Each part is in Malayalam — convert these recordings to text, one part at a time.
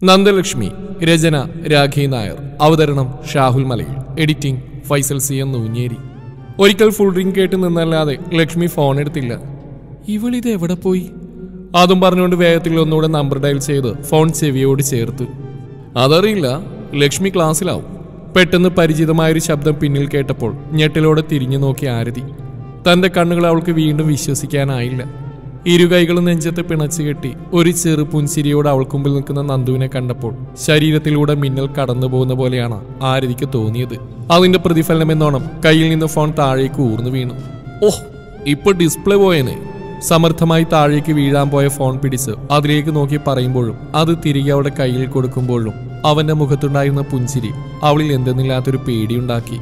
നന്ദലക്ഷ്മി രചന രാഖി നായർ അവതരണം Shahul Malayil editing Faisal C M Noonjeri ഒരിക്കൽ ഫുൾ ഡ്രിങ്ക് കേട്ട് നിന്നല്ലാതെ ലക്ഷ്മി ഫോൺ എടുത്തില്ല ഇവളിത് എവിടെ പോയി അതും പറഞ്ഞുകൊണ്ട് വേഗത്തിൽ ഒന്നുകൂടെ നമ്പർ ഡയൽ ചെയ്ത് ഫോൺ ചെവിയോട് ചേർത്ത് അതറിയില്ല ലക്ഷ്മി ക്ലാസ്സിലാവും പെട്ടെന്ന് പരിചിതമായൊരു ശബ്ദം പിന്നിൽ കേട്ടപ്പോൾ ഞെട്ടലോടെ തിരിഞ്ഞു നോക്കി ആരതി തന്റെ കണ്ണുകൾ അവൾക്ക് വീണ്ടും വിശ്വസിക്കാനായില്ല ഇരു കൈകളും നെഞ്ചത്ത് പിണച്ചു കെട്ടി ഒരു ചെറു പുൻസിരിയോട് അവൾക്ക് മുമ്പിൽ നിൽക്കുന്ന നന്ദുവിനെ കണ്ടപ്പോൾ ശരീരത്തിലൂടെ മിന്നൽ കടന്നു പോകുന്ന പോലെയാണ് ആരതിക്ക് തോന്നിയത് അതിന്റെ പ്രതിഫലനം എന്നോണം കയ്യിൽ നിന്ന് ഫോൺ താഴേക്ക് ഊർന്നു വീണു ഓഹ് ഇപ്പൊ ഡിസ്പ്ലേ പോയേനെ സമർത്ഥമായി താഴേക്ക് വീഴാൻ പോയ ഫോൺ പിടിച്ച് അതിലേക്ക് നോക്കി പറയുമ്പോഴും അത് തിരികെ അവളുടെ കയ്യിൽ കൊടുക്കുമ്പോഴും അവന്റെ മുഖത്തുണ്ടായിരുന്ന പുഞ്ചിരി അവളിൽ എന്തെന്നില്ലാത്തൊരു പേടിയുണ്ടാക്കി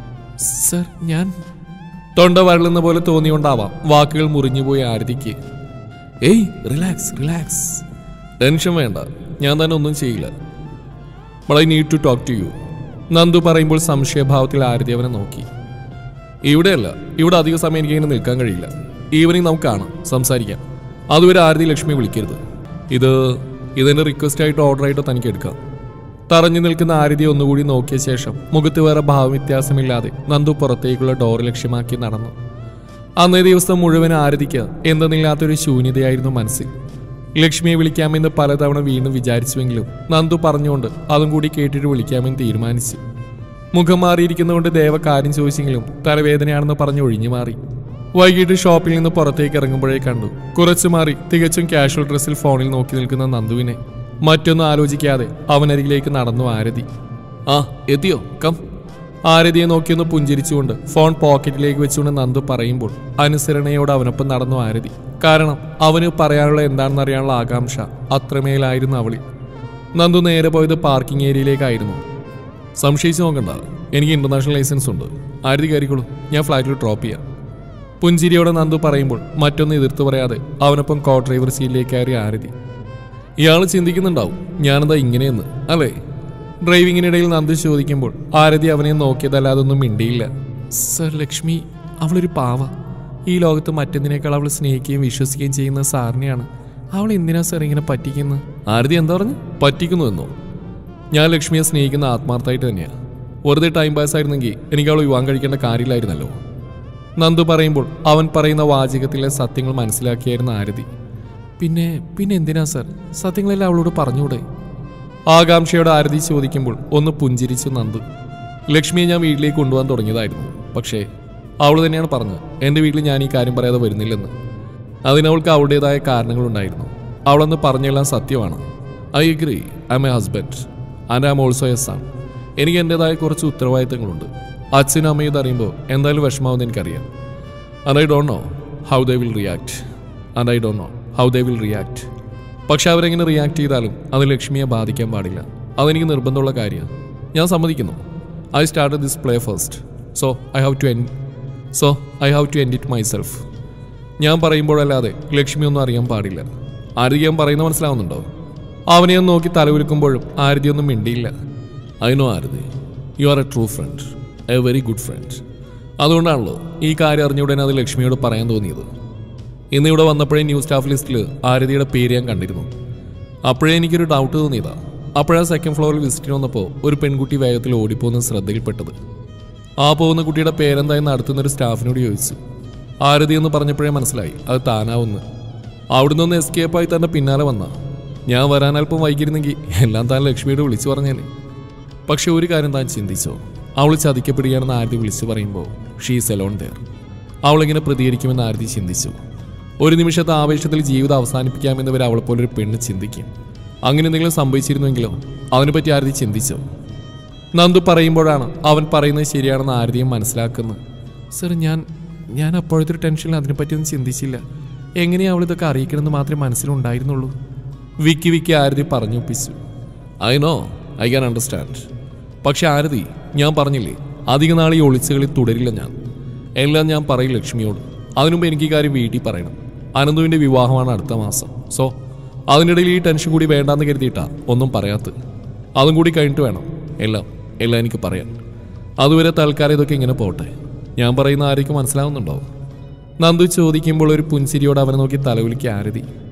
സർ ഞാൻ തൊണ്ട വരളുന്ന പോലെ തോന്നിയോണ്ടാവാം വാക്കുകൾ മുറിഞ്ഞുപോയി ആരതിക്ക് ഏയ് റിലാക്സ് റിലാക്സ് ടെൻഷൻ വേണ്ട ഞാൻ തന്നെ ഒന്നും ചെയ്യില്ല but I need to talk to you Nandu പറയുമ്പോൾ സംശയഭാവത്തിൽ ആരതി അവനെ നോക്കി ഇവിടെയല്ല ഇവിടെ അധിക സമയം എനിക്ക് ഇങ്ങനെ നിൽക്കാൻ കഴിയില്ല ഈവനിങ് നമുക്ക് കാണാം സംസാരിക്കാം അതുവരെ ആരതി ലക്ഷ്മി വിളിക്കരുത് ഇത് ഇതെന്റെ റിക്വസ്റ്റ് ആയിട്ടോ ഓർഡർ ആയിട്ടോ തനിക്ക് എടുക്കാം തറഞ്ഞു നിൽക്കുന്ന ആരതി ഒന്നുകൂടി നോക്കിയ ശേഷം മുഖത്ത് വേറെ ഭാവവ്യത്യാസമില്ലാതെ നന്ദു പുറത്തേക്കുള്ള ഡോർ ലക്ഷ്യമാക്കി നടന്നു അന്നേ ദിവസം മുഴുവൻ ആരതിക്ക് എന്തെന്നില്ലാത്തൊരു ശൂന്യതയായിരുന്നു മനസ്സിൽ ലക്ഷ്മിയെ വിളിക്കാമെന്ന് പലതവണ വീണ്ടും വിചാരിച്ചുവെങ്കിലും നന്ദു പറഞ്ഞുകൊണ്ട് അതും കൂടി കേട്ടിട്ട് വിളിക്കാമെന്ന് തീരുമാനിച്ചു മുഖം മാറിയിരിക്കുന്നതുകൊണ്ട് ദേവ കാര്യം ചോദിച്ചെങ്കിലും തലവേദനയാണെന്ന് പറഞ്ഞ് ഒഴിഞ്ഞു മാറി വൈകിട്ട് ഷോപ്പിൽ നിന്ന് പുറത്തേക്ക് ഇറങ്ങുമ്പോഴേ കണ്ടു കുറച്ചു മാറി തികച്ചും കാഷ്വൽ ഡ്രസ്സിൽ ഫോണിൽ നോക്കി നിൽക്കുന്ന നന്ദുവിനെ മറ്റൊന്നും ആലോചിക്കാതെ അവനരികിലേക്ക് നടന്നു ആരതി ആ എത്തിയോ കം ആരതിയെ നോക്കിയൊന്ന് പുഞ്ചിരിച്ചുകൊണ്ട് ഫോൺ പോക്കറ്റിലേക്ക് വെച്ചുകൊണ്ട് നന്ദു പറയുമ്പോൾ അനുസരണയോട് അവനൊപ്പം നടന്നു ആരതി കാരണം അവന് പറയാനുള്ള എന്താണെന്ന് അറിയാനുള്ള ആകാംക്ഷ അത്രമേലായിരുന്നു അവളിൽ നന്ദു നേരെ പോയത് പാർക്കിംഗ് ഏരിയയിലേക്കായിരുന്നു സംശയിച്ച് നോക്കണ്ട എനിക്ക് ഇന്റർനാഷണൽ ലൈസൻസ് ഉണ്ട് ആരതി കയറിക്കോളൂ ഞാൻ ഫ്ലൈറ്റിൽ ഡ്രോപ്പ് ചെയ്യാം പുഞ്ചിരിയോടെ നന്ദു പറയുമ്പോൾ മറ്റൊന്ന് എതിർത്ത് പറയാതെ അവനൊപ്പം കോ ഡ്രൈവർ സീറ്റിലേക്ക് കയറി ആരതി ഇയാൾ ചിന്തിക്കുന്നുണ്ടാവും ഞാനെന്താ ഇങ്ങനെയെന്ന് അല്ലേ ഡ്രൈവിങ്ങിനിടയിൽ നന്ദു ചോദിക്കുമ്പോൾ ആരതി അവനെ നോക്കിയതല്ലാതെ ഒന്നും മിണ്ടിയില്ല സർ ലക്ഷ്മി അവളൊരു പാവ ഈ ലോകത്ത് മറ്റെന്തിനേക്കാൾ അവൾ സ്നേഹിക്കുകയും വിശ്വസിക്കുകയും ചെയ്യുന്ന സാറിനെയാണ് അവൾ എന്തിനാ സാർ ഇങ്ങനെ പറ്റിക്കുന്നത് ആരതി എന്താ പറഞ്ഞു പറ്റിക്കുന്നു എന്നോ ഞാൻ ലക്ഷ്മിയെ സ്നേഹിക്കുന്ന ആത്മാർത്ഥമായിട്ട് തന്നെയാണ് വെറുതെ ടൈം പാസ് ആയിരുന്നെങ്കിൽ എനിക്ക് അവൾ വിവാഹം കഴിക്കേണ്ട കാര്യമില്ലായിരുന്നല്ലോ നന്ദു പറയുമ്പോൾ അവൻ പറയുന്ന വാചകത്തിലെ സത്യങ്ങൾ മനസ്സിലാക്കിയായിരുന്ന ആരതി പിന്നെ പിന്നെ എന്തിനാ സർ സത്യങ്ങളെല്ലാം അവളോട് പറഞ്ഞൂടെ ആകാംക്ഷയോട് ആരതി ചോദിക്കുമ്പോൾ ഒന്ന് പുഞ്ചിരിച്ചു നന്ദു ലക്ഷ്മിയെ ഞാൻ വീട്ടിലേക്ക് കൊണ്ടുപോകാൻ തുടങ്ങിയതായിരുന്നു പക്ഷേ അവൾ തന്നെയാണ് പറഞ്ഞത് എൻ്റെ വീട്ടിൽ ഞാൻ ഈ കാര്യം പറയാതെ വരുന്നില്ലെന്ന് അതിനവൾക്ക് അവളുടേതായ കാരണങ്ങളുണ്ടായിരുന്നു അവളെന്ന് പറഞ്ഞെല്ലാം സത്യമാണ് I agree I a husband and I am also a son എനിക്ക് എൻ്റെതായ കുറച്ച് ഉത്തരവാദിത്തങ്ങളുണ്ട് അച്ഛനും അമ്മയും ഇതറിയുമ്പോൾ എന്തായാലും വിഷമാവുമെന്ന് എനിക്കറിയാം and I don't know how they will react and I don't know how they will react പക്ഷെ അവരെങ്ങനെ റിയാക്ട് ചെയ്താലും അത് ലക്ഷ്മിയെ ബാധിക്കാൻ പാടില്ല അതെനിക്ക് നിർബന്ധമുള്ള കാര്യമാണ് ഞാൻ സമ്മതിക്കുന്നു I start this play first so I have to end so I have to end it myself ഞാൻ പറയുമ്പോഴല്ലാതെ ലക്ഷ്മി ഒന്നും അറിയാൻ പാടില്ല ആരതി ഞാൻ പറയുന്ന മനസ്സിലാവുന്നുണ്ടോ അവനെ ഒന്ന് നോക്കി തലകുലുക്കുമ്പോഴും ആരതി ഒന്നും മിണ്ടിയില്ല I know Aarathi you are a true friend a very good friend അതുകൊണ്ടാണല്ലോ ഈ കാര്യം അറിഞ്ഞ ഉടനെ അത് ലക്ഷ്മിയോട് പറയാൻ തോന്നിയത് ഇന്ന് ഇവിടെ വന്നപ്പോഴേ ന്യൂസ് സ്റ്റാഫ് ലിസ്റ്റിൽ ആരതിയുടെ പേര് ഞാൻ കണ്ടിരുന്നു അപ്പോഴേ എനിക്കൊരു ഡൗട്ട് തോന്നിയതാ അപ്പോഴാണ് സെക്കൻഡ് ഫ്ലോറിൽ വിസിറ്റിന് വന്നപ്പോൾ ഒരു പെൺകുട്ടി വേഗത്തിൽ ഓടിപ്പോകുന്ന ശ്രദ്ധയിൽപ്പെട്ടത് ആ പോകുന്ന കുട്ടിയുടെ പേരെന്തായെന്ന് അടുത്തുനിന്നൊരു സ്റ്റാഫിനോട് ചോദിച്ചു ആരതി എന്ന് പറഞ്ഞപ്പോഴേ മനസ്സിലായി അത് താനാവുന്ന് അവിടുന്ന് ഒന്ന് എസ്കേപ്പായി തന്നെ പിന്നാലെ വന്ന ഞാൻ വരാൻ അല്പം വൈകിരുന്നെങ്കിൽ എല്ലാം താൻ ലക്ഷ്മിയോട് വിളിച്ചു പറഞ്ഞേനെ പക്ഷെ ഒരു കാര്യം താൻ ചിന്തിച്ചോ അവൾ ചതിക്കപ്പെടുകയാണെന്ന് ആരതി വിളിച്ചു പറയുമ്പോൾ ഷീസ് എലോൺ ദർ അവളിങ്ങനെ പ്രതികരിക്കുമെന്ന് ആരതി ചിന്തിച്ചു ഒരു നിമിഷത്തെ ആവേശത്തിൽ ജീവിതം അവസാനിപ്പിക്കാമെന്ന് വരെ അവളെപ്പോലൊരു പെണ്ണ് ചിന്തിക്കും അങ്ങനെ എന്തെങ്കിലും സംഭവിച്ചിരുന്നുവെങ്കിലോ അവനെപ്പറ്റി ആരതി ചിന്തിച്ചോ നന്ദു പറയുമ്പോഴാണ് അവൻ പറയുന്നത് ശരിയാണെന്ന് ആരതിയും മനസ്സിലാക്കുന്നത് സർ ഞാൻ ഞാൻ അപ്പോഴത്തെ ഒരു ടെൻഷനിൽ അതിനെപ്പറ്റിയൊന്നും ചിന്തിച്ചില്ല എങ്ങനെയാ അവൾ ഇതൊക്കെ അറിയിക്കണമെന്ന് മാത്രമേ മനസ്സിലുണ്ടായിരുന്നുള്ളൂ വിക്കി വിക്കി ആരതി പറഞ്ഞൊപ്പിച്ചു I know I can understand പക്ഷെ ആരതി ഞാൻ പറഞ്ഞില്ലേ അധിക നാൾ ഈ ഒളിച്ചുകളിൽ തുടരില്ല ഞാൻ എല്ലാം ഞാൻ പറയും ലക്ഷ്മിയോട് അതിനുമുമ്പ് എനിക്ക് ഈ കാര്യം വീട്ടിൽ പറയണം അനന്തുവിൻ്റെ വിവാഹമാണ് അടുത്ത മാസം സോ അതിനിടയിൽ ഈ ടെൻഷൻ കൂടി വേണ്ടാന്ന് കരുതിയിട്ടാ ഒന്നും പറയാത്തത് അതും കൂടി കഴിഞ്ഞിട്ട് വേണം എല്ലാം എല്ലാം എനിക്ക് പറയാൻ അതുവരെ തൽക്കാലം ഇതൊക്കെ ഇങ്ങനെ പോട്ടെ ഞാൻ പറയുന്ന ആരെങ്കിലും മനസ്സിലാവുന്നുണ്ടോ നന്ദു ചോദിക്കുമ്പോൾ ഒരു പുൻസിരിയോട് അവനെ നോക്കി തലകുലിക്ക് ആരതി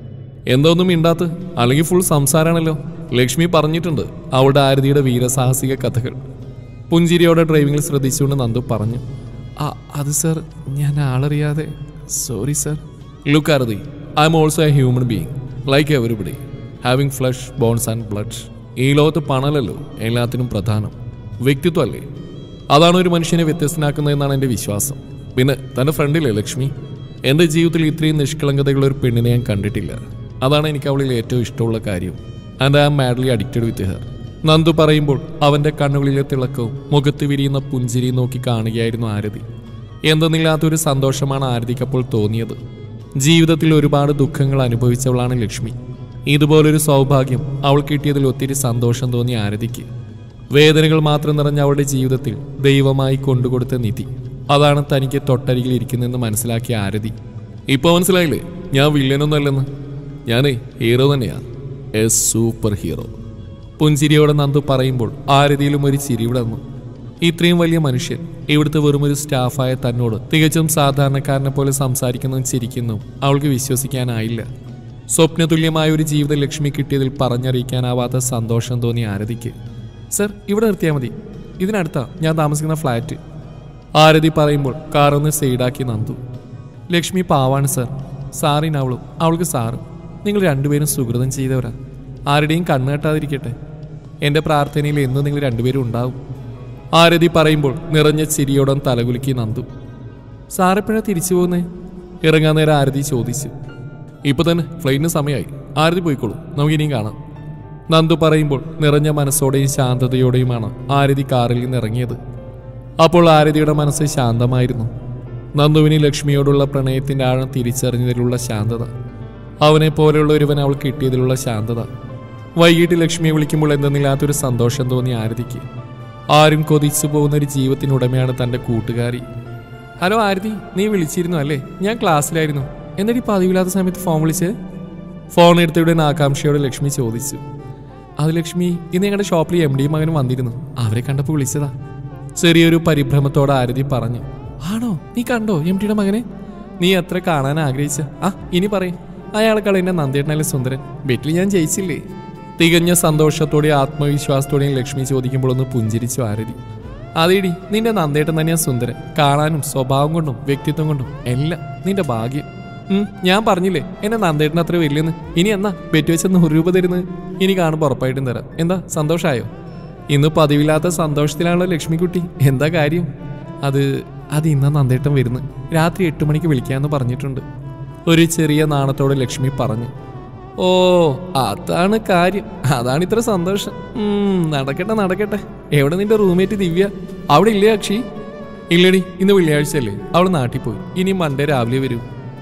എന്താ ഒന്നും മിണ്ടാത്ത അല്ലെങ്കിൽ ഫുൾ സംസാരാണല്ലോ ലക്ഷ്മി പറഞ്ഞിട്ടുണ്ട് അവളുടെ ആരതിയുടെ വീരസാഹസിക കഥകൾ പുഞ്ചിരിയോടെ ഡ്രൈവിംഗിൽ ശ്രദ്ധിച്ചുകൊണ്ട് നന്ദു പറഞ്ഞു "ആ, അത് സർ ഞാൻ ആളറിയാതെ sorry sir look Aarathi I am also a human being like everybody having flesh bones and blood ഈ ലോകത്ത് പണമല്ലല്ലോ എല്ലാത്തിനും പ്രധാനം വ്യക്തിത്വമല്ലേ അതാണ് ഒരു മനുഷ്യനെ വ്യത്യസ്തനാക്കുന്നതെന്നാണ് എൻ്റെ വിശ്വാസം പിന്നെ തൻ്റെ ഫ്രണ്ടില്ലേ ലക്ഷ്മി എൻ്റെ ജീവിതത്തിൽ ഇത്രയും നിഷ്കളങ്കതയുള്ള ഒരു പെണ്ണിനെ ഞാൻ കണ്ടിട്ടില്ല അതാണ് എനിക്ക് അവളിൽ ഏറ്റവും ഇഷ്ടമുള്ള കാര്യം and I am madly addicted with her Nandu പറയുമ്പോൾ അവൻ്റെ കണ്ണുകളിലെ തിളക്കവും മുഖത്ത് വിരിയുന്ന പുഞ്ചിരിയും നോക്കി കാണുകയായിരുന്നു ആരതി എന്തെന്നില്ലാത്തൊരു സന്തോഷമാണ് ആരതിക്കപ്പോൾ തോന്നിയത് ജീവിതത്തിൽ ഒരുപാട് ദുഃഖങ്ങൾ അനുഭവിച്ചവളാണ് ലക്ഷ്മി ഇതുപോലൊരു സൗഭാഗ്യം അവൾ കിട്ടിയതിൽ ഒത്തിരി സന്തോഷം തോന്നി ആരതിക്ക് വേദനകൾ മാത്രം നിറഞ്ഞ അവളുടെ ജീവിതത്തിൽ ദൈവമായി കൊണ്ടുകൊടുത്ത നിധി അതാണ് തനിക്ക് തൊട്ടരികിൽ ഇരിക്കുന്നതെന്ന് മനസ്സിലാക്കിയ ആരതി ഇപ്പൊ മനസ്സിലായില്ലേ ഞാൻ വില്ലനൊന്നുമല്ലെന്ന് ഞാനേ ഹീറോ തന്നെയാ എ സൂപ്പർ ഹീറോ പുഞ്ചിരിയോടെ നന്ദു പറയുമ്പോൾ ആരതിയിലും ഒരു ചിരി വിടന്നു ഇത്രയും വലിയ മനുഷ്യൻ ഇവിടുത്തെ വെറും ഒരു സ്റ്റാഫായ തന്നോട് തികച്ചും സാധാരണക്കാരനെ പോലെ സംസാരിക്കുന്നതും ചിരിക്കുന്നതും അവൾക്ക് വിശ്വസിക്കാനായില്ല സ്വപ്നതുല്യമായ ഒരു ജീവിത ലക്ഷ്മി കിട്ടിയതിൽ പറഞ്ഞറിയിക്കാനാവാത്ത സന്തോഷം തോന്നി ആരതിക്ക് സർ ഇവിടെ നിർത്തിയാൽ മതി ഇതിനടുത്താ ഞാൻ താമസിക്കുന്ന ഫ്ലാറ്റ് ആരതി പറയുമ്പോൾ കാറൊന്ന് സൈഡാക്കി നന്ദു ലക്ഷ്മി പാവാണ് സർ സാറിനവളും അവൾക്ക് സാറും നിങ്ങൾ രണ്ടുപേരും സുഹൃതം ചെയ്തവരാ ആരുടെയും കണ്ണു കെട്ടാതിരിക്കട്ടെ എൻ്റെ പ്രാർത്ഥനയിൽ എന്നും നിങ്ങൾ രണ്ടുപേരും ഉണ്ടാവും ആരതി പറയുമ്പോൾ നിറഞ്ഞ ചിരിയോടം തലകുലുക്കി നന്ദു സാറെപ്പോഴാ തിരിച്ചു പോകുന്നേ ഇറങ്ങാൻ നേരം ആരതി ചോദിച്ചു ഇപ്പൊ തന്നെ ഫ്ലൈറ്റിന് സമയമായി ആരതി പോയിക്കോളൂ നമുക്കിനിയും കാണാം നന്ദു പറയുമ്പോൾ നിറഞ്ഞ മനസ്സോടെയും ശാന്തതയോടെയുമാണ് ആരതി കാറിൽ നിന്ന് ഇറങ്ങിയത് അപ്പോൾ ആരതിയുടെ മനസ്സ് ശാന്തമായിരുന്നു നന്ദുവിന് ലക്ഷ്മിയോടുള്ള പ്രണയത്തിന്റെ ആഴം തിരിച്ചറിഞ്ഞതിലുള്ള ശാന്തത അവനെ പോലെയുള്ള ഒരുവൻ അവൾ കിട്ടിയതിലുള്ള ശാന്തത വൈകിട്ട് ലക്ഷ്മിയെ വിളിക്കുമ്പോൾ എന്തെന്നില്ലാത്തൊരു സന്തോഷം തോന്നി ആരതിക്ക് ആരും കൊതിച്ചു പോകുന്ന ഒരു ജീവിതത്തിനുടമയാണ് തന്റെ കൂട്ടുകാരി ഹലോ ആരതി നീ വിളിച്ചിരുന്നു അല്ലേ ഞാൻ ക്ലാസ്സിലായിരുന്നു എന്നിട്ട് ഈ പതിവില്ലാത്ത സമയത്ത് ഫോൺ വിളിച്ച് ഫോൺ എടുത്തയുടൻ ആകാംക്ഷയോടെ ലക്ഷ്മി ചോദിച്ചു അത് ലക്ഷ്മി ഇന്ന് ഞങ്ങളുടെ ഷോപ്പിൽ എം ഡിയും മകനും വന്നിരുന്നു അവരെ കണ്ടപ്പോൾ വിളിച്ചതാ ചെറിയൊരു പരിഭ്രമത്തോടെ ആരതി പറഞ്ഞു ആണോ നീ കണ്ടോ എം ഡിയുടെ മകനെ നീ എത്ര കാണാൻ ആഗ്രഹിച്ച ആ ഇനി പറയും അയാളെക്കാൾ എന്നെ നന്ദേട്ടനല്ലേ സുന്ദരൻ ബെറ്റിൽ ഞാൻ ജയിച്ചില്ലേ തികഞ്ഞ സന്തോഷത്തോടെയും ആത്മവിശ്വാസത്തോടെയും ലക്ഷ്മി ചോദിക്കുമ്പോൾ ഒന്ന് പുഞ്ചിരിച്ചു ആരതി അതേടി നിന്റെ നന്ദേട്ടൻ തന്നെയാ സുന്ദരൻ കാണാനും സ്വഭാവം കൊണ്ടും വ്യക്തിത്വം കൊണ്ടും എല്ലാം നിന്റെ ഭാഗ്യം ഉം, ഞാൻ പറഞ്ഞില്ലേ എന്നെ നന്ദേട്ടൻ അത്ര വലിയെന്ന് ഇനി എന്നാ ബെറ്റ് വെച്ച് നൂറ് രൂപ തരുന്നത് ഇനി കാണുമ്പോൾ ഉറപ്പായിട്ടും തരാം എന്താ സന്തോഷമായോ ഇന്ന് പതിവില്ലാത്ത സന്തോഷത്തിലാണല്ലോ ലക്ഷ്മിക്കുട്ടി എന്താ കാര്യം അത് അത് ഇന്നാ നന്ദേട്ടൻ വരുന്നത് രാത്രി എട്ട് മണിക്ക് വിളിക്കാമെന്ന് പറഞ്ഞിട്ടുണ്ട് ഒരു ചെറിയ നാണത്തോടെ ലക്ഷ്മി പറഞ്ഞു ഓ അതാണ് കാര്യം അതാണ് ഇത്ര സന്തോഷം ഉം, നടക്കട്ടെ നടക്കട്ടെ എവിടെ നിന്റെ റൂംമേറ്റ് ദിവ്യ അവിടെ ഇല്ലേ അക്ഷി ഇല്ലടി ഇന്ന് വെള്ളിയാഴ്ചയല്ലേ അവൾ നാട്ടിൽ പോയി ഇനി മൺഡേ രാവിലെ വരൂ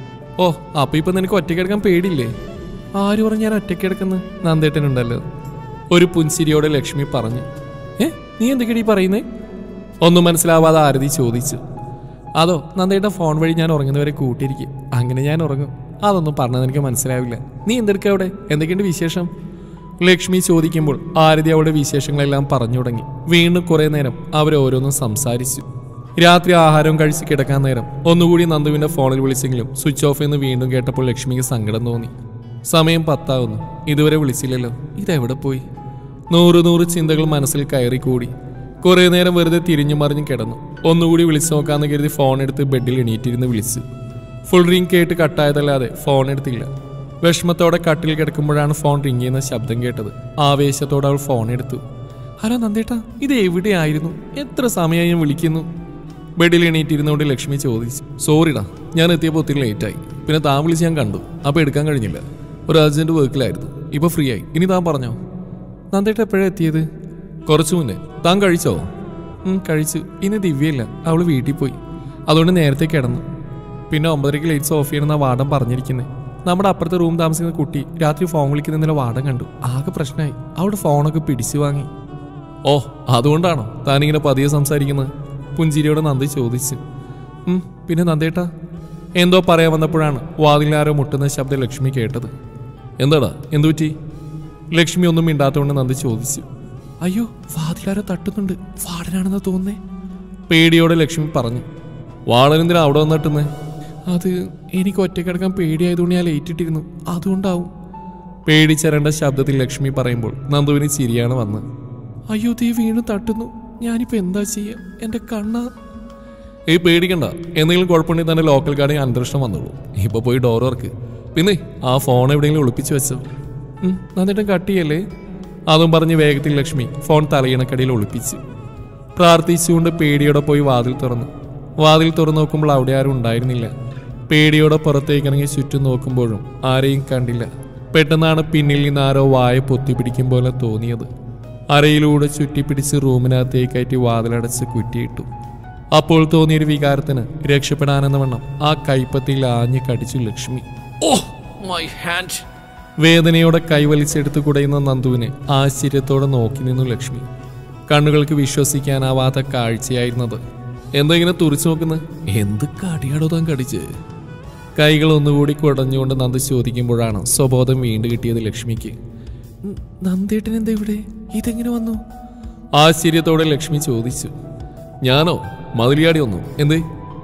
ഓ അപ്പൊ ഇപ്പൊ നിനക്ക് ഒറ്റയ്ക്കെടുക്കാൻ പേടിയില്ലേ ആര് പറഞ്ഞു ഞാൻ ഒറ്റയ്ക്കെടുക്കുന്നു നന്ദേട്ടനുണ്ടല്ലോ ഒരു പുൻസിരിയോടെ ലക്ഷ്മി പറഞ്ഞു ഏ നീ എന്തൊക്കെയാടി പറയുന്നേ ഒന്നും മനസ്സിലാവാതെ ആരതി ചോദിച്ചു അതോ നന്ദേട്ട ഫോൺ വഴി ഞാൻ ഉറങ്ങുന്നവരെ കൂട്ടിയിരിക്കും അങ്ങനെ ഞാൻ ഉറങ്ങും അതൊന്നും പറഞ്ഞത് എനിക്ക് മനസ്സിലാവില്ല നീ എന്തെടുക്ക അവിടെ എന്തൊക്കെയുണ്ട് വിശേഷം ലക്ഷ്മി ചോദിക്കുമ്പോൾ ആരതി അവളുടെ വിശേഷങ്ങളെല്ലാം പറഞ്ഞു തുടങ്ങി വീണ്ടും കുറെ നേരം അവരോരോന്നും സംസാരിച്ചു രാത്രി ആഹാരം കഴിച്ച് കിടക്കാൻ നേരം ഒന്നുകൂടി നന്ദുവിന്റെ ഫോണിൽ വിളിച്ചെങ്കിലും സ്വിച്ച് ഓഫ് എന്ന് വീണ്ടും കേട്ടപ്പോൾ ലക്ഷ്മിക്ക് സങ്കടം തോന്നി സമയം പത്താവുന്നു ഇതുവരെ വിളിച്ചില്ലല്ലോ ഇതെവിടെ പോയി നൂറ് നൂറ് ചിന്തകൾ മനസ്സിൽ കയറി കൂടി കുറെ നേരം വെറുതെ തിരിഞ്ഞു മറിഞ്ഞു കിടന്നു ഒന്നുകൂടി വിളിച്ചു നോക്കാന്ന് കരുതി ഫോൺ എടുത്ത് ബെഡിൽ എണീറ്റിരുന്ന് വിളിച്ചു ഫുൾ റിംഗ് കേട്ട് കട്ടായതല്ലാതെ ഫോൺ എടുത്തില്ല വിഷമത്തോടെ കട്ടിൽ കിടക്കുമ്പോഴാണ് ഫോൺ റിങ് ചെയ്യുന്ന ശബ്ദം കേട്ടത് ആവേശത്തോടെ അവൾ ഫോൺ എടുത്തു ഹലോ നന്ദേട്ടാ ഇത് എവിടെയായിരുന്നു എത്ര സമയമായി ഞാൻ വിളിക്കുന്നു ബെഡിൽ എണീറ്റിരുന്നോണ്ട് ലക്ഷ്മി ചോദിച്ചു സോറിടാ ഞാൻ എത്തിയപ്പോൾ ഒത്തിരി ലേറ്റായി പിന്നെ താൻ വിളിച്ച് ഞാൻ കണ്ടു അപ്പോൾ എടുക്കാൻ കഴിഞ്ഞില്ല ഒരു അർജന്റ് വർക്കിലായിരുന്നു ഇപ്പോൾ ഫ്രീ ആയി ഇനി താൻ പറഞ്ഞോ നന്ദേട്ട എപ്പോഴാണ് എത്തിയത് കുറച്ചു മുന്നേ താൻ കഴിച്ചോ ഉം, കഴിച്ചു ഇന്ന് ദിവ്യയില്ല അവൾ വീട്ടിൽ പോയി അതുകൊണ്ട് നേരത്തെ കിടന്നു പിന്നെ ഒമ്പതരയ്ക്ക് ലൈറ്റ്സ് ഓഫ് ചെയ്യണമെന്ന വാർഡൻ പറഞ്ഞിരിക്കുന്നത് നമ്മുടെ അപ്പുറത്തെ റൂം താമസിക്കുന്ന കുട്ടി രാത്രി ഫോൺ വിളിക്കുന്നതിലെ വാർഡൻ കണ്ടു ആകെ പ്രശ്നമായി അവളുടെ ഫോണൊക്കെ പിടിച്ചു വാങ്ങി ഓ അതുകൊണ്ടാണോ താനിങ്ങനെ പതിയെ സംസാരിക്കുന്നത് പുഞ്ചിരിയോടെ നന്ദി ചോദിച്ചു ഉം, പിന്നെ നന്ദേട്ടാ എന്തോ പറയാൻ വന്നപ്പോഴാണ് വാതിലാരോ മുട്ടുന്ന ശബ്ദം ലക്ഷ്മി കേട്ടത് എന്താടാ എന്തു പറ്റി ലക്ഷ്മി ഒന്നും മിണ്ടാത്തോണ്ട് നന്ദി ചോദിച്ചു അയ്യോ വാതിലാരോ തട്ടുന്നുണ്ട് വാടനാണെന്ന് തോന്നുന്നേ പേടിയോടെ ലക്ഷ്മി പറഞ്ഞു വാളനെന്തിനാ അവിടെ വന്നിട്ടുന്നേ അത് എനിക്ക് ഒറ്റക്കിടക്കാൻ പേടിയായതുകൊണ്ട് ഞാൻ ലേറ്റിട്ടിരുന്നു അതുകൊണ്ടാവും പേടിച്ചരണ്ട ശബ്ദത്തിൽ ലക്ഷ്മി പറയുമ്പോൾ നന്ദുവിന് ചിരിയാണ് വന്ന് അയ്യോ തീ വീണ് തട്ടുന്നു ഞാനിപ്പോ എന്താ ചെയ്യാ എന്റെ കണ്ണ ഏയ് പേടിക്കണ്ട എന്തെങ്കിലും കുഴപ്പമുണ്ടെങ്കിൽ തന്നെ ലോക്കൽ ഗാർഡിൽ അന്വേഷണം വന്നോളൂ ഇപ്പൊ പോയി ഡോർ വർക്ക് പിന്നെ ആ ഫോൺ എവിടെയെങ്കിലും ഒളിപ്പിച്ചു വെച്ചോ ഉം, നന്നിട്ടും കട്ടിയല്ലേ അതും പറഞ്ഞ് വേഗത്തിൽ ലക്ഷ്മി ഫോൺ തലയിണക്കടിയിൽ ഒളിപ്പിച്ചു പ്രാർത്ഥിച്ചുകൊണ്ട് പേടിയോടെ പോയി വാതിൽ തുറന്നു വാതിൽ തുറന്നു നോക്കുമ്പോൾ അവിടെ ആരും ഉണ്ടായിരുന്നില്ല പേടിയോടെ പുറത്തേക്ക് ഇറങ്ങി ചുറ്റും നോക്കുമ്പോഴും ആരെയും കണ്ടില്ല പെട്ടെന്നാണ് പിന്നിൽ നിന്ന് ആരോ വായ പൊത്തിപ്പിടിക്കും പോലെ തോന്നിയത് അരയിലൂടെ ചുറ്റിപ്പിടിച്ച് റൂമിനകത്തേക്ക് കയറ്റി വാതിലടച്ച് കുറ്റിയിട്ടു അപ്പോൾ തോന്നിയൊരു വികാരത്തിന് രക്ഷപ്പെടാനെന്ന വണ്ണം ആ കൈപ്പത്തിയിൽ ആഞ്ഞു കടിച്ചു ലക്ഷ്മി ഓ മൈ ഹാൻഡ് വേദനയോടെ കൈവലിച്ചെടുത്തു കുടയുന്ന നന്ദുവിനെ ആശ്ചര്യത്തോടെ നോക്കി നിന്നു ലക്ഷ്മി കണ്ണുകൾക്ക് വിശ്വസിക്കാനാവാത്ത കാഴ്ചയായിരുന്നത് എന്താ ഇങ്ങനെ തുറിച്ചു നോക്കുന്നത് എന്ത് കടിയാടോ താൻ കടിച്ച് കൈകൾ ഒന്നുകൂടി കുടഞ്ഞുകൊണ്ട് നന്ദി ചോദിക്കുമ്പോഴാണ് സ്വബോധം വീണ്ടും കിട്ടിയത് ലക്ഷ്മിക്ക് നന്ദേട്ടൻ എന്താ ഇവിടെ ഇതെങ്ങനെ വന്നു ആശ്ചര്യത്തോടെ ലക്ഷ്മി ചോദിച്ചു ഞാനോ മതിലിയാടി വന്നു എന്തേ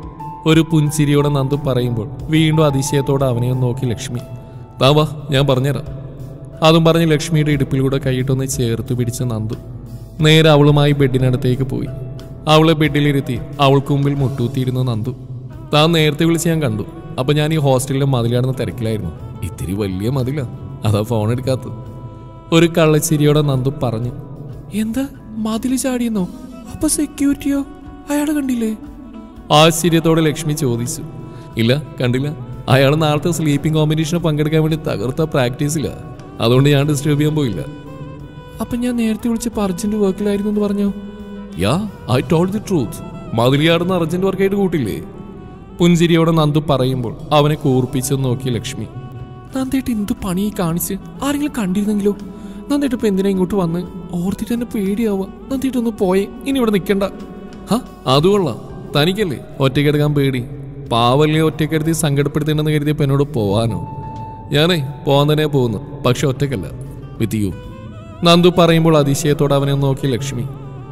ഒരു പുഞ്ചിരിയോടെ നന്ദു പറയുമ്പോൾ വീണ്ടും അതിശയത്തോടെ അവനെ ഒന്ന് നോക്കി ലക്ഷ്മി താ വാ ഞാൻ പറഞ്ഞുതരാം അതും പറഞ്ഞ് ലക്ഷ്മിയുടെ ഇടുപ്പിലൂടെ കൈയിട്ടൊന്ന് ചേർത്ത് പിടിച്ച് നന്ദു നേരെ അവളുമായി ബെഡിനടുത്തേക്ക് പോയി അവളെ ബെഡിലിരുത്തി അവൾക്ക് മുമ്പിൽ മുട്ടൂത്തിയിരുന്ന നന്ദു താൻ നേരത്തെ വിളിച്ച് ഞാൻ കണ്ടു അപ്പൊ ഞാൻ ഈ ഹോസ്റ്റലിലെ മതിലാടുന്ന തിരക്കിലായിരുന്നു ഇത്തിരി വലിയ മതില അതാ ഫോൺ എടുക്കാത്തത് ഒരു കള്ളച്ചിരിയോടെ നന്ദു പറഞ്ഞു എന്താ മതില് ചാടിയെന്നോ അപ്പൊ സെക്യൂരിറ്റിയോ അയാളെ കണ്ടില്ലേ ആശ്ചര്യത്തോടെ ലക്ഷ്മി ചോദിച്ചു ഇല്ല കണ്ടില്ല അയാൾ നാളത്തെ സ്ലീപ്പിംഗ് കോമ്പറ്റീഷന് പങ്കെടുക്കാൻ വേണ്ടി തകർത്ത പ്രാക്ടീസില്ല അതുകൊണ്ട് ഞാൻ ഡിസ്റ്റർബ് ചെയ്യാൻ പോയില്ല അപ്പൊ ഞാൻ നേരത്തെ വിളിച്ചപ്പോൾ അർജന്റ് വർക്കിലായിരുന്നു എന്ന് പറഞ്ഞോ yeah I told the truth മതിലിയാടുന്ന അർജന്റ് വർക്കായിട്ട് കൂട്ടില്ലേ പുഞ്ചിരിയോടെ നന്ദു പറയുമ്പോൾ അവനെ കൂർപ്പിച്ചെന്ന് നോക്കി ലക്ഷ്മി നന്ദേട്ട് എന്ത് പണി ഈ കാണിച്ച് ആരെങ്കിലും കണ്ടിരുന്നെങ്കിലോ നന്ദേട്ട് ഇപ്പൊ എന്തിനാ ഇങ്ങോട്ട് വന്ന് ഓർത്തിട്ട് എന്നെ പേടിയാവുക നന്ദേട്ട് ഒന്ന് പോയേ ഇനി ഇവിടെ നിൽക്കണ്ട ഹ അത് കൊള്ളാം തനിക്കല്ലേ ഒറ്റയ്ക്കെടുക്കാൻ പേടി പാവല്ലേ ഒറ്റയ്ക്കെടുത്തി സങ്കടപ്പെടുത്തേണ്ടെന്ന് കരുതിയപ്പോൾ എന്നോട് പോവാനോ ഞാനേ പോവാൻ തന്നെ പോകുന്നു പക്ഷെ ഒറ്റയ്ക്കല്ല വിത്ത് യു നന്ദു പറയുമ്പോൾ അതിശയത്തോടെ അവനെ നോക്കി ലക്ഷ്മി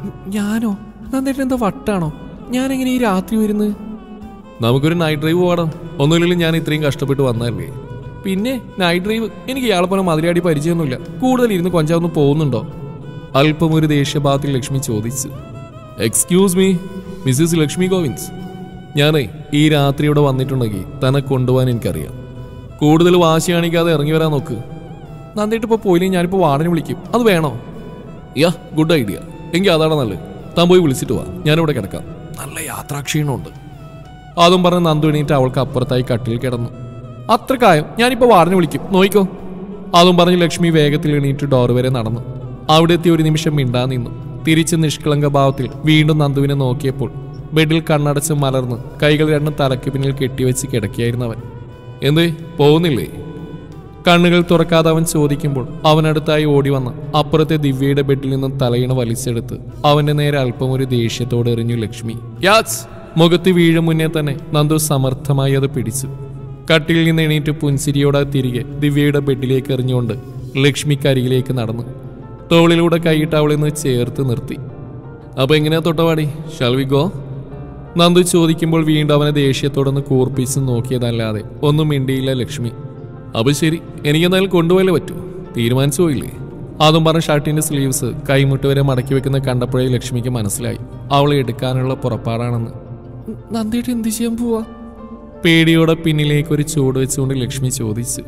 ഞാനോ നന്ദേട്ടൻ എന്താ വട്ടാണോ ഞാൻ എങ്ങനെ ഈ രാത്രി വരുന്നത് നമുക്കൊരു നൈറ്റ് ഡ്രൈവ് പോകണം ഒന്നുമില്ലെങ്കിലും ഞാൻ ഇത്രയും കഷ്ടപ്പെട്ട് വന്നതല്ലേ പിന്നെ നൈറ്റ് ഡ്രൈവ് എനിക്ക് ഇയാളെ പോലെ മതിലാടി പരിചയമൊന്നുമില്ല കൂടുതൽ ഇരുന്ന് കൊഞ്ചാവുന്ന പോകുന്നുണ്ടോ അല്പം ഒരു ദേഷ്യഭാവത്തിൽ ലക്ഷ്മി ചോദിച്ചു എക്സ്ക്യൂസ് മീ മിസ്സിസ് ലക്ഷ്മി ഗോവിന്ദ്സ് ഞാനേ ഈ രാത്രി ഇവിടെ വന്നിട്ടുണ്ടെങ്കിൽ തന്നെ കൊണ്ടുപോകാൻ എനിക്കറിയാം കൂടുതൽ വാശി കാണിക്കാതെ ഇറങ്ങി വരാൻ നോക്ക് നന്ദിട്ട് ഇപ്പോൾ പോയില്ലെങ്കിൽ ഞാനിപ്പോൾ വാർഡനെ വിളിക്കും അത് വേണോ യാ ഗുഡ് ഐഡിയ എങ്കിൽ അതാണ് നല്ലത് താൻ പോയി വിളിച്ചിട്ട് വാ ഞാനിവിടെ കിടക്കാം നല്ല യാത്രാക്ഷീണമുണ്ട് അതും പറഞ്ഞ് നന്ദു എണീറ്റ് അവൾക്ക് അപ്പുറത്തായി കട്ടിൽ കിടന്നു അത്ര കായം ഞാനിപ്പോൾ വാർഡനെ വിളിക്കും നോയിക്കോ അതും പറഞ്ഞ് ലക്ഷ്മി വേഗത്തിൽ എണീറ്റ് ഡോർ വരെ നടന്നു അവിടെ എത്തി ഒരു നിമിഷം മിണ്ടാ നിന്നു തിരിച്ച് നിഷ്കളങ്ക ഭാവത്തിൽ വീണ്ടും നന്ദുവിനെ നോക്കിയപ്പോൾ ബെഡിൽ കണ്ണടച്ച് മലർന്ന് കൈകൾ രണ്ടും തലയ്ക്ക് പിന്നിൽ കെട്ടിവെച്ച് കിടക്കിയായിരുന്നവൻ എന്തേ പോകുന്നില്ലേ കണ്ണുകൾ തുറക്കാതെ അവൻ ചോദിക്കുമ്പോൾ അവനടുത്തായി ഓടി വന്ന് അപ്പുറത്തെ ദിവ്യയുടെ ബെഡിൽ നിന്നും തലയിണ വലിച്ചെടുത്ത് അവന്റെ നേരെ അല്പം ഒരു ദേഷ്യത്തോടെ എറിഞ്ഞു ലക്ഷ്മി യാച്ച് മുഖത്ത് വീഴും മുന്നേ തന്നെ നന്ദു സമർത്ഥമായി അത് പിടിച്ചു കട്ടിൽ നിന്ന് എണീറ്റ് പുൻസിരിയോടെ തിരികെ ദിവ്യയുടെ ബെഡിലേക്ക് എറിഞ്ഞുകൊണ്ട് ലക്ഷ്മിക്ക് അരികിലേക്ക് നടന്നു തോളിലൂടെ കൈയിട്ട് അവളെ നിന്ന് ചേർത്ത് നിർത്തി അപ്പൊ എങ്ങനെയാ തൊട്ടപാടി ഷാൽ വി ഗോ നന്ദു ചോദിക്കുമ്പോൾ വീണ്ടും അവനെ ദേഷ്യത്തോടൊന്ന് കൂർപ്പിച്ച് നോക്കിയതല്ലാതെ ഒന്നും മിണ്ടിയില്ല ലക്ഷ്മി അപ്പൊ ശരി എനിക്കെന്തായാലും കൊണ്ടുപോയാലേ പറ്റൂ തീരുമാനിച്ചു പോയില്ലേ അതും പറഞ്ഞ ഷർട്ടിന്റെ സ്ലീവ്സ് കൈമുട്ട് വരെ മടക്കി വെക്കുന്ന കണ്ടപ്പോഴേ ലക്ഷ്മിക്ക് മനസ്സിലായി അവളെ എടുക്കാനുള്ള പുറപ്പാടാണെന്ന് നന്ദിയിട്ട് എന്ത് ചെയ്യാൻ പോവാ പേടിയോടെ പിന്നിലേക്ക് ഒരു ചൂട് വെച്ചുകൊണ്ട് ലക്ഷ്മി ചോദിച്ചു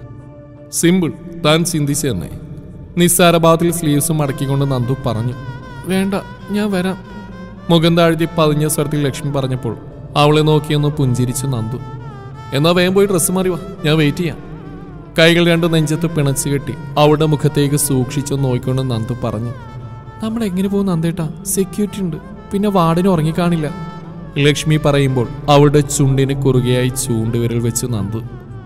സിമ്പിൾ താൻ ചിന്തിച്ചു തന്നെ നിസ്സാരഭാവത്തിൽ സ്ലീവ്സ് മടക്കിക്കൊണ്ട് നന്ദു പറഞ്ഞു വേണ്ട ഞാൻ വരാം മുഖം താഴ്ത്തി പതിഞ്ഞ സ്വരത്തിൽ ലക്ഷ്മി പറഞ്ഞപ്പോൾ അവളെ നോക്കിയൊന്ന് പുഞ്ചിരിച്ചു നന്ദു എന്നാ വേഗം പോയി ഡ്രസ്സ് മാറി വാ ഞാൻ വെയിറ്റ് ചെയ്യാം കൈകൾ രണ്ട് നെഞ്ചത്ത് പിണച്ചു കെട്ടി അവളുടെ മുഖത്തേക്ക് സൂക്ഷിച്ചു നോക്കിക്കൊണ്ട് നന്ദു പറഞ്ഞു നമ്മൾ എങ്ങനെ പോകും നന്ദേട്ടാ സെക്യൂരിറ്റി ഉണ്ട് പിന്നെ വാർഡിന് ഉറങ്ങിക്കാണില്ല ലക്ഷ്മി പറയുമ്പോൾ അവളുടെ ചുണ്ടിന് കുറുകയായി ചൂണ്ടുവിരൽ വെച്ച് നന്ദു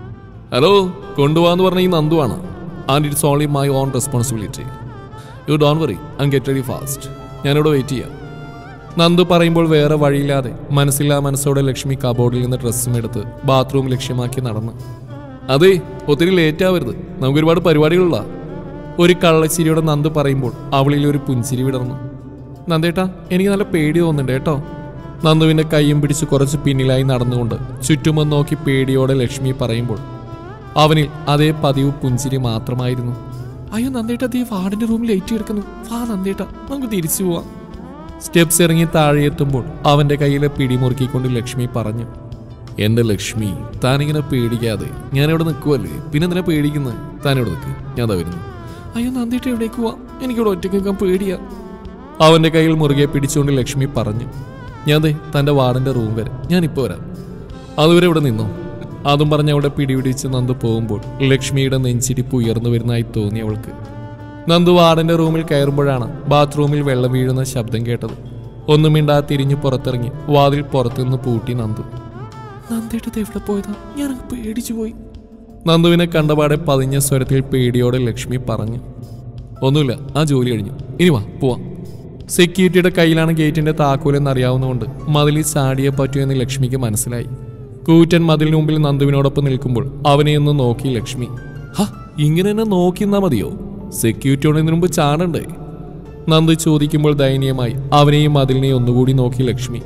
ഹലോ കൊണ്ടുപോകാന്ന് പറഞ്ഞ ഈ നന്ദുവാണ് and it's only my own responsibility you don't worry I get ready fast ഞാനിവിടെ വെയിറ്റ് ചെയ്യാം നന്ദു പറയുമ്പോൾ വേറെ വഴിയില്ലാതെ മനസ്സില്ലാ മനസ്സോടെ ലക്ഷ്മി കബോർഡിൽ നിന്ന് ഡ്രസ്സും എടുത്ത് ബാത്റൂം ലക്ഷ്യമാക്കി നടന്നു അതെ ഒത്തിരി ലേറ്റ് ആവരുത് നമുക്ക് ഒരുപാട് പരിപാടികളുള്ള ഒരു കള്ളച്ചിരിയോടെ നന്ദു പറയുമ്പോൾ അവളിൽ ഒരു പുഞ്ചിരി വിടർന്നു നന്ദേട്ടാ എനിക്ക് നല്ല പേടി തോന്നുന്നുണ്ട് കേട്ടോ നന്ദുവിന്റെ കൈയും പിടിച്ച് കുറച്ച് പിന്നിലായി നടന്നുകൊണ്ട് ചുറ്റുമൊന്ന് നോക്കി പേടിയോടെ ലക്ഷ്മി പറയുമ്പോൾ അവനിൽ അതേ പതിവ് പുഞ്ചിരി മാത്രമായിരുന്നു അയ്യോ നന്ദേട്ട ദീ വാർഡിന്റെ റൂമിൽ ലൈറ്റ് എടുക്കുന്നു വാ നന്ദേട്ട നമുക്ക് തിരിച്ചു പോവാം സ്റ്റെപ്സ് ഇറങ്ങി താഴെ എത്തുമ്പോൾ അവന്റെ കയ്യിലെ പിടിമുറുക്കിക്കൊണ്ട് ലക്ഷ്മി പറഞ്ഞു എന്റെ ലക്ഷ്മി താനിങ്ങനെ പേടിക്കാതെ ഞാനിവിടെ നിൽക്കുവല്ലേ പിന്നെ എന്തിനാ പേടിക്കുന്നത് താനിവിടെ നിൽക്ക് ഞാൻ അതാ വരുന്നു അയ്യോ നന്ദിട്ട് എവിടേക്ക് പോവാം എനിക്കിവിടെ ഒറ്റയ്ക്ക് നിൽക്കാൻ പേടിയാ അവന്റെ കയ്യിൽ മുറുകെ പിടിച്ചുകൊണ്ട് ലക്ഷ്മി പറഞ്ഞു ഞാൻ ദേ തന്റെ വാർഡിന്റെ റൂം വരെ ഞാൻ ഇപ്പോൾ വരാം അതുവരെ ഇവിടെ നിന്നോ അതും പറഞ്ഞ് അവിടെ പിടിപിടിച്ച് നന്ദു പോകുമ്പോൾ ലക്ഷ്മിയുടെ നെഞ്ചിരിപ്പ് ഉയർന്നു വരുന്നതായി തോന്നി അവൾക്ക് നന്ദു വാർഡന്റെ റൂമിൽ കയറുമ്പോഴാണ് ബാത്റൂമിൽ വെള്ളം വീഴുന്ന ശബ്ദം കേട്ടത് ഒന്നും മിണ്ടാ തിരിഞ്ഞു പുറത്തിറങ്ങി വാതിൽ പുറത്തുനിന്ന് പൂട്ടി നന്ദു നന്ദേട്ടത് എവിടെ പോയതാ ഞാൻ പേടിച്ചു പോയി നന്ദുവിനെ കണ്ടപാടെ പതിഞ്ഞ സ്വരത്തിൽ പേടിയോടെ ലക്ഷ്മി പറഞ്ഞു ഒന്നുമില്ല ആ ജോലി കഴിഞ്ഞു ഇനി വാ പോവാം സെക്യൂരിറ്റിയുടെ കയ്യിലാണ് ഗേറ്റിന്റെ താക്കോലെന്ന് അറിയാവുന്നതുകൊണ്ട് മതിലിൽ ചാടിയെ പറ്റുമെന്ന് ലക്ഷ്മിക്ക് മനസ്സിലായി കൂറ്റൻ മതിലിന് മുമ്പിൽ നന്ദുവിനോടൊപ്പം നിൽക്കുമ്പോൾ അവനെ ഒന്ന് നോക്കി ലക്ഷ്മി ഹ ഇങ്ങനെ തന്നെ നോക്കി നിന്നാ മതിയോ സെക്യൂരിറ്റിയോട് ഇതിനു മുമ്പ് ചാടണ്ടേ നന്ദു ചോദിക്കുമ്പോൾ ദയനീയമായി അവനെയും മതിലിനെയും ഒന്നുകൂടി നോക്കി ലക്ഷ്മി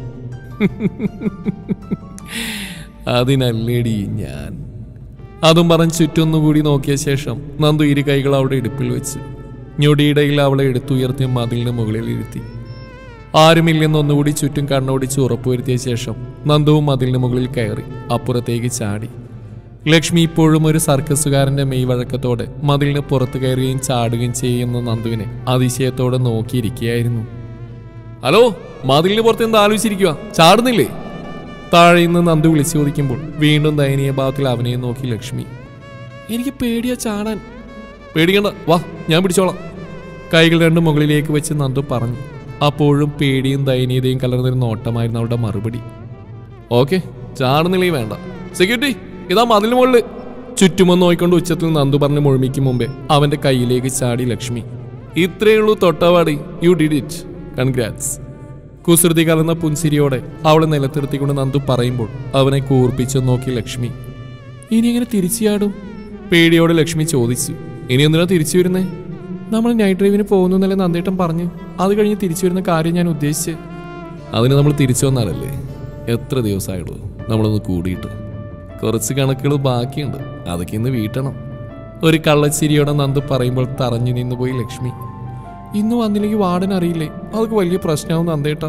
അതിനല്ലേടി ഞാൻ അതും പറഞ്ഞ് ചുറ്റൊന്നുകൂടി നോക്കിയ ശേഷം നന്ദു ഇരു കൈകൾ അവളുടെ ഇടുപ്പിൽ വെച്ച് ഞൊടിയിടയിൽ അവളെ എടുത്തുയർത്തി മതിലിന് മുകളിൽ ഇരുത്തി ആരുമില്ലെന്ന് ഒന്നുകൂടി ചുറ്റും കണ്ണോടിച്ച് ഉറപ്പുവരുത്തിയ ശേഷം നന്ദുവും മതിലിന് മുകളിൽ കയറി അപ്പുറത്തേക്ക് ചാടി ലക്ഷ്മി ഇപ്പോഴും ഒരു സർക്കസുകാരന്റെ മെയ് വഴക്കത്തോടെ മതിലിന് പുറത്തു കയറുകയും ചാടുകയും ചെയ്യുന്ന നന്ദുവിനെ അതിശയത്തോടെ നോക്കിയിരിക്കുകയായിരുന്നു ഹലോ മതിലിന് പുറത്ത് എന്താ ആലോചിച്ചിരിക്കുക ചാടുന്നില്ലേ താഴെ നിന്ന് നന്ദു വിളിച്ചു ചോദിക്കുമ്പോൾ വീണ്ടും ദയനീയ ഭാവത്തിൽ അവനെ നോക്കി ലക്ഷ്മി എനിക്ക് പേടിയാ ചാടാൻ പേടിക്കണ്ട വാ ഞാൻ പിടിച്ചോളാം കൈകൾ രണ്ടും മുകളിലേക്ക് വെച്ച് നന്ദു പറഞ്ഞു അപ്പോഴും പേടിയും ദയനീയതയും കലർന്നൊരു നോട്ടമായിരുന്നു അവളുടെ മറുപടി ഓക്കെ ചാടുന്നില്ലേ വേണ്ട സെക്യൂരിറ്റി ഇതാ മതിലിന് മുകളിൽ ചുറ്റുമൊന്ന് നോയിക്കൊണ്ട് ഉച്ചത്തിൽ നന്ദു പറഞ്ഞ് മുഴുമിക്കും മുമ്പേ അവന്റെ കയ്യിലേക്ക് ചാടി ലക്ഷ്മി ഇത്രയേ ഉള്ളൂ തൊട്ടവാടി യു ഡിഡ് ഇറ്റ് കൺഗ്രാറ്റ്സ് കുസൃതി കലർന്ന പുൻസിരിയോടെ അവളെ നിലത്തിരുത്തിക്കൊണ്ട് നന്ദു പറയുമ്പോൾ അവനെ കൂർപ്പിച്ചു നോക്കി ലക്ഷ്മി ഇനി എങ്ങനെ തിരിച്ചാടും പേടിയോടെ ലക്ഷ്മി ചോദിച്ചു ഇനി എന്തിനാ തിരിച്ചു വരുന്നേ നമ്മൾ നൈറ്റ് ഡ്രൈവിന് പോകുന്നു എന്നല്ലേ നന്ദേട്ടൻ പറഞ്ഞു അത് കഴിഞ്ഞ് തിരിച്ചു വരുന്ന കാര്യം ഞാൻ ഉദ്ദേശിച്ച് അതിന് നമ്മൾ തിരിച്ചു വന്നാലല്ലേ എത്ര ദിവസമായുള്ളൂ നമ്മളൊന്ന് കൂടിയിട്ട് കുറച്ച് കണക്കുകൾ ബാക്കിയുണ്ട് അതൊക്കെ ഇന്ന് വീട്ടണം ഒരു കള്ളച്ചിരിയോടെ നന്ദു പറയുമ്പോൾ തറഞ്ഞു നിന്നു പോയി ലക്ഷ്മി ഇന്ന് വന്നില്ലെങ്കിൽ വാർഡൻ അറിയില്ലേ അതൊക്കെ വലിയ പ്രശ്നമാവും നന്ദേട്ടാ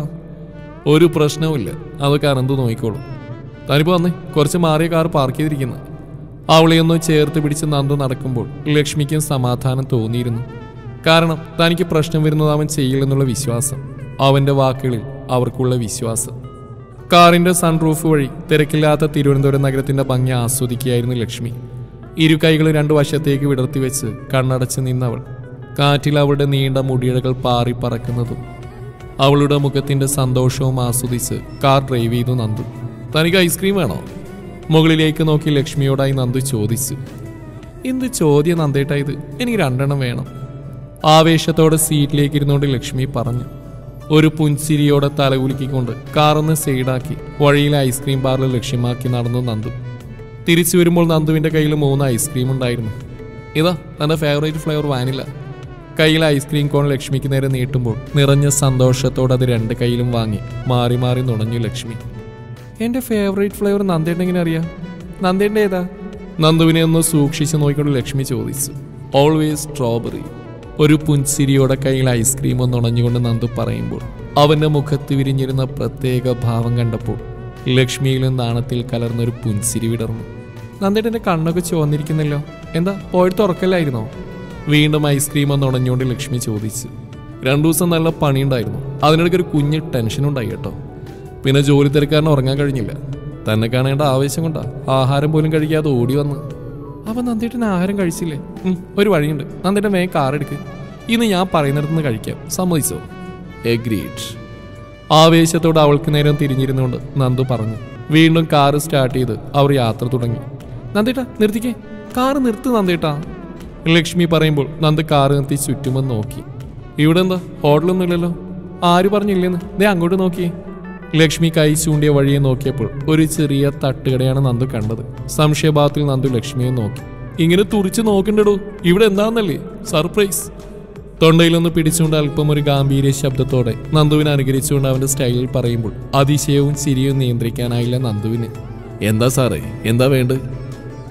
ഒരു പ്രശ്നവുമില്ല അതൊക്കെ അനന്ത് നോക്കിക്കോളും താനിപ്പോ വന്നേ കുറച്ച് മാറിയ കാർ പാർക്ക് ചെയ്തിരിക്കുന്നു അവളെ ഒന്ന് ചേർത്ത് പിടിച്ച് നന്ദു നടക്കുമ്പോൾ ലക്ഷ്മിക്കും സമാധാനം തോന്നിയിരുന്നു കാരണം തനിക്ക് പ്രശ്നം വരുന്നത് അവൻ ചെയ്യില്ലെന്നുള്ള വിശ്വാസം അവന്റെ വാക്കുകളിൽ അവർക്കുള്ള വിശ്വാസം കാറിന്റെ സൺറൂഫ് വഴി തിരക്കില്ലാത്ത തിരുവനന്തപുരം നഗരത്തിന്റെ ഭംഗി ആസ്വദിക്കുകയായിരുന്നു ലക്ഷ്മി ഇരു കൈകൾ രണ്ടു വശത്തേക്ക് വിടർത്തി വെച്ച് കണ്ണടച്ച് നിന്നവൾ കാറ്റിൽ അവളുടെ നീണ്ട മുടിയിഴകൾ പാറി പറക്കുന്നതും അവളുടെ മുഖത്തിന്റെ സന്തോഷവും ആസ്വദിച്ച് കാർ ഡ്രൈവ് ചെയ്തു നന്ദു തനിക്ക് ഐസ്ക്രീം വേണോ മുകളിലേക്ക് നോക്കി ലക്ഷ്മിയോടായി നന്ദു ചോദിച്ചു എന്ത് ചോദ്യം നന്ദേട്ടാ ഇത് എനിക്ക് രണ്ടെണ്ണം വേണം ആവേശത്തോടെ സീറ്റിലേക്ക് ഇരുന്നുകൊണ്ട് ലക്ഷ്മി പറഞ്ഞു ഒരു പുൻസിരിയോടെ തലകുലുക്കിക്കൊണ്ട് കാറൊന്ന് സൈഡാക്കി വഴിയിലെ ഐസ്ക്രീം ബാറിൽ ലക്ഷ്യമാക്കി നടന്നു നന്ദു തിരിച്ചു വരുമ്പോൾ നന്ദുവിന്റെ കയ്യിൽ മൂന്ന് ഐസ്ക്രീം ഉണ്ടായിരുന്നു ഇതാ തന്റെ ഫേവറേറ്റ് ഫ്ലേവർ വാനില കയ്യിൽ ഐസ്ക്രീം കോൺ ലക്ഷ്മിക്ക് നേരെ നീട്ടുമ്പോൾ നിറഞ്ഞ സന്തോഷത്തോടെ അത് രണ്ട് കയ്യിലും വാങ്ങി മാറി മാറി നുണഞ്ഞു ലക്ഷ്മി എന്റെ ഫേവറേറ്റ് ഫ്ലേവർ നന്ദേട്ടൻ എങ്ങനെ അറിയാം നന്ദേട്ടൻ ഏതാ നന്ദുവിനെ ഒന്ന് സൂക്ഷിച്ചു നോക്കിക്കൊണ്ട് ലക്ഷ്മി ചോദിച്ചു ഓൾവേസ് സ്ട്രോബെറി ഒരു പുൻസിരിയോടെ കയ്യിൽ ഐസ്ക്രീം ഒന്ന് ഉണഞ്ഞുകൊണ്ട് നന്ദു പറയുമ്പോൾ അവന്റെ മുഖത്ത് വിരിഞ്ഞിരുന്ന പ്രത്യേക ഭാവം കണ്ടപ്പോൾ ലക്ഷ്മിയിലും നാണത്തിൽ കലർന്നൊരു പുൻസിരി വിടർന്നു നന്ദേട്ടന്റെ കണ്ണൊക്കെ ചുവന്നിരിക്കുന്നല്ലോ എന്താ പോയിട്ട് തുറക്കല്ലായിരുന്നോ വീണ്ടും ഐസ്ക്രീം ഒന്ന് ഉണഞ്ഞുകൊണ്ട് ലക്ഷ്മി ചോദിച്ചു രണ്ടു ദിവസം നല്ല പണിയുണ്ടായിരുന്നു അതിനിടയ്ക്ക് ഒരു കുഞ്ഞ് ടെൻഷൻ ഉണ്ടായി കേട്ടോ പിന്നെ ജോലി തിരക്കാരന് ഉറങ്ങാൻ കഴിഞ്ഞില്ല തന്നെ കാണേണ്ട ആവേശം കൊണ്ടാ ആഹാരം പോലും കഴിക്കാതെ ഓടി വന്ന് അപ്പൊ നന്ദേട്ടൻ ആഹാരം കഴിച്ചില്ലേ ഉം, ഒരു വഴിയുണ്ട് നന്ദേട്ടൻ വേഗം കാർ എടുക്ക് ഇന്ന് ഞാൻ പറയുന്നിടത്തുനിന്ന് കഴിക്കാം സമ്മതിച്ചോ എഗ്രീഡ് ആവേശത്തോടെ അവൾക്ക് നേരം തിരിഞ്ഞിരുന്നുകൊണ്ട് നന്ദു പറഞ്ഞു വീണ്ടും കാറ് സ്റ്റാർട്ട് ചെയ്ത് അവർ യാത്ര തുടങ്ങി നന്ദേട്ടാ നിർത്തിക്കേ കാറ് നിർത്ത് നന്ദേട്ടാ ലക്ഷ്മി പറയുമ്പോൾ നന്ദ് കാറ് നിർത്തി ചുറ്റുമെന്ന് നോക്കി ഇവിടെ എന്താ ഹോട്ടലൊന്നും ഇല്ലല്ലോ ആര് പറഞ്ഞില്ലെന്ന് ദേ അങ്ങോട്ട് നോക്കിയേ ലക്ഷ്മി കൈ ചൂണ്ടിയ വഴിയെ നോക്കിയപ്പോൾ ഒരു ചെറിയ തട്ടുകടയാണ് നന്ദു കണ്ടത് സംശയഭാവത്തിൽ നന്ദു ലക്ഷ്മിയെ നോക്കി ഇങ്ങനെ തുറിച്ച് നോക്കണ്ടടോ ഇവിടെ എന്താണെന്നല്ലേ സർപ്രൈസ് തൊണ്ടയിലൊന്ന് പിടിച്ചുകൊണ്ട് അല്പം ഒരു ഗാംഭീര്യ ശബ്ദത്തോടെ നന്ദുവിനെ അനുകരിച്ചുകൊണ്ട് അവന്റെ സ്റ്റൈലിൽ പറയുമ്പോൾ അതിശയവും ചിരിയും നിയന്ത്രിക്കാനായില്ല നന്ദുവിന് എന്താ സാറേ എന്താ വേണ്ടത്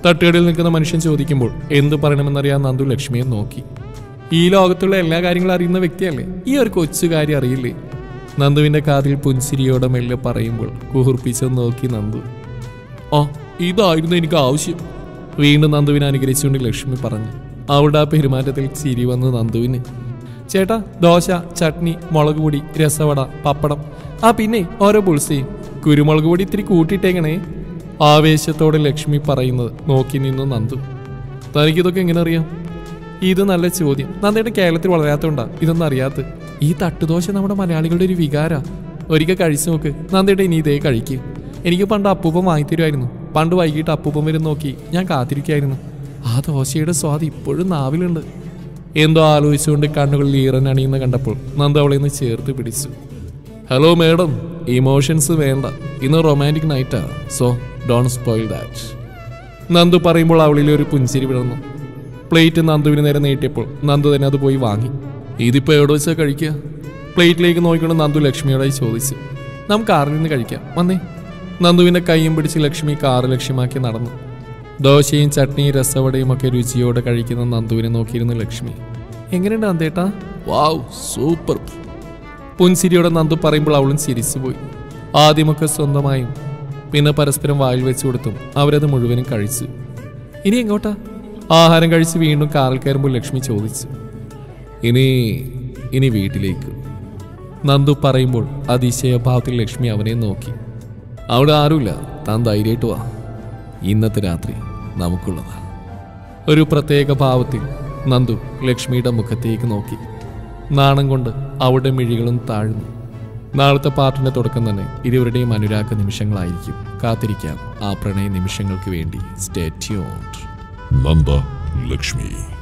തട്ടുകടയിൽ നിൽക്കുന്ന മനുഷ്യൻ ചോദിക്കുമ്പോൾ എന്ത് പറയണമെന്നറിയാൻ നന്ദു ലക്ഷ്മിയെ നോക്കി ഈ ലോകത്തുള്ള എല്ലാ കാര്യങ്ങളും അറിയുന്ന വ്യക്തിയല്ലേ ഈ ഒരു കൊച്ചു കാര്യം അറിയില്ലേ നന്ദുവിന്റെ കാതിൽ പുൻസിരിയോടെ മെല്ലെ പറയുമ്പോൾ കുഹുർപ്പിച്ച് നോക്കി നന്ദു ആ ഇതായിരുന്നു എനിക്ക് ആവശ്യം വീണ്ടും നന്ദുവിനെ അനുഗ്രഹിച്ചുകൊണ്ട് ലക്ഷ്മി പറഞ്ഞു അവളുടെ ആ പെരുമാറ്റത്തിൽ ചിരി വന്ന് നന്ദുവിന് ചേട്ടാ ദോശ ചട്നി മുളക് പൊടി രസവട പപ്പടം ആ പിന്നെ ഓരോ പുൾസയും കുരുമുളക് പൊടി ഇത്തിരി കൂട്ടിയിട്ടേക്കണേ ആവേശത്തോടെ ലക്ഷ്മി പറയുന്നത് നോക്കി നിന്നു നന്ദു തനിക്കിതൊക്കെ എങ്ങനെ അറിയാം ഇത് നല്ല ചോദ്യം നന്ദേട്ടൻ കേരളത്തിൽ വളരാത്തോണ്ടാ ഇതൊന്നും അറിയാത്ത ഈ തട്ടുദോശ നമ്മുടെ മലയാളികളുടെ ഒരു വികാരാ ഒരിക്കൽ കഴിച്ചു നോക്ക് നന്ദേട്ടൻ ഇനി ഇതേ കഴിക്ക് എനിക്ക് പണ്ട് അപ്പൂപ്പൻ വാങ്ങിത്തരുമായിരുന്നു പണ്ട് വൈകിട്ട് അപ്പൂപ്പൻ വരും നോക്കി ഞാൻ കാത്തിരിക്കായിരുന്നു ആ ദോശയുടെ സ്വാദ് ഇപ്പോഴും നാവിലുണ്ട് എന്തോ ആലോചിച്ചുകൊണ്ട് കണ്ണുകളിൽ ഈറൻ അണിയുന്ന കണ്ടപ്പോൾ നന്ദ അവളെ നിന്ന് ചേർത്ത് പിടിച്ചു ഹലോ മേഡം ഇമോഷൻസ് വേണ്ട ഇന്ന് റൊമാൻറ്റിക് നൈറ്റാ so don't spoil that Nandu പറയുമ്പോൾ അവളിൽ ഒരു പുഞ്ചിരി വിടർന്നു പ്ലേറ്റ് നന്ദുവിന് നേരെ നീട്ടിയപ്പോൾ നന്ദു തന്നെ അത് പോയി വാങ്ങി ഇതിപ്പോൾ എവിടെ വെച്ചാൽ കഴിക്കുക പ്ലേറ്റിലേക്ക് നോക്കിക്കൊണ്ട് നന്ദു ലക്ഷ്മിയോടായി ചോദിച്ചു നമുക്ക് കാറിൽ നിന്ന് കഴിക്കാം വന്നേ നന്ദുവിൻ്റെ കൈയും പിടിച്ച് ലക്ഷ്മി കാറ് ലക്ഷ്യമാക്കി നടന്നു ദോശയും ചട്നിയും രസവടയും ഒക്കെ രുചിയോടെ കഴിക്കുന്ന നന്ദുവിനെ നോക്കിയിരുന്നു ലക്ഷ്മി എങ്ങനെയുണ്ട് നന്ദേട്ടാ വാവ് സൂപ്പർ പുൻസിരിയോടെ നന്ദു പറയുമ്പോൾ അവളും ചിരിച്ചുപോയി ആദ്യമൊക്കെ സ്വന്തമായും പിന്നെ പരസ്പരം വായിൽ വെച്ചു കൊടുത്തും അവരത് മുഴുവനും കഴിച്ചു ഇനി എങ്ങോട്ടാ ആഹാരം കഴിച്ച് വീണ്ടും കാറിൽ കയറുമ്പോൾ ലക്ഷ്മി ചോദിച്ചു ഇനി ഇനി വീട്ടിലേക്ക് നന്ദു പറയുമ്പോൾ അതിശയഭാവത്തിൽ ലക്ഷ്മി അവനെ നോക്കി അവിടെ ആരുമില്ല താൻ ധൈര്യമായിട്ട് വാ ഇന്നത്തെ രാത്രി നമുക്കുള്ളതാ ഒരു പ്രത്യേക ഭാവത്തിൽ നന്ദു ലക്ഷ്മിയുടെ മുഖത്തേക്ക് നോക്കി നാണം കൊണ്ട് അവളുടെ മിഴികളും താഴ്ന്നു നാളത്തെ പാട്ടിന്റെ തുടക്കം തന്നെ ഇരുവരുടെയും അനുരാഗ നിമിഷങ്ങളായിരിക്കും കാത്തിരിക്കാം ആ പ്രണയ നിമിഷങ്ങൾക്ക് വേണ്ടി സ്റ്റേ ട്യൂൺഡ് നന്ദ ലക്ഷ്മി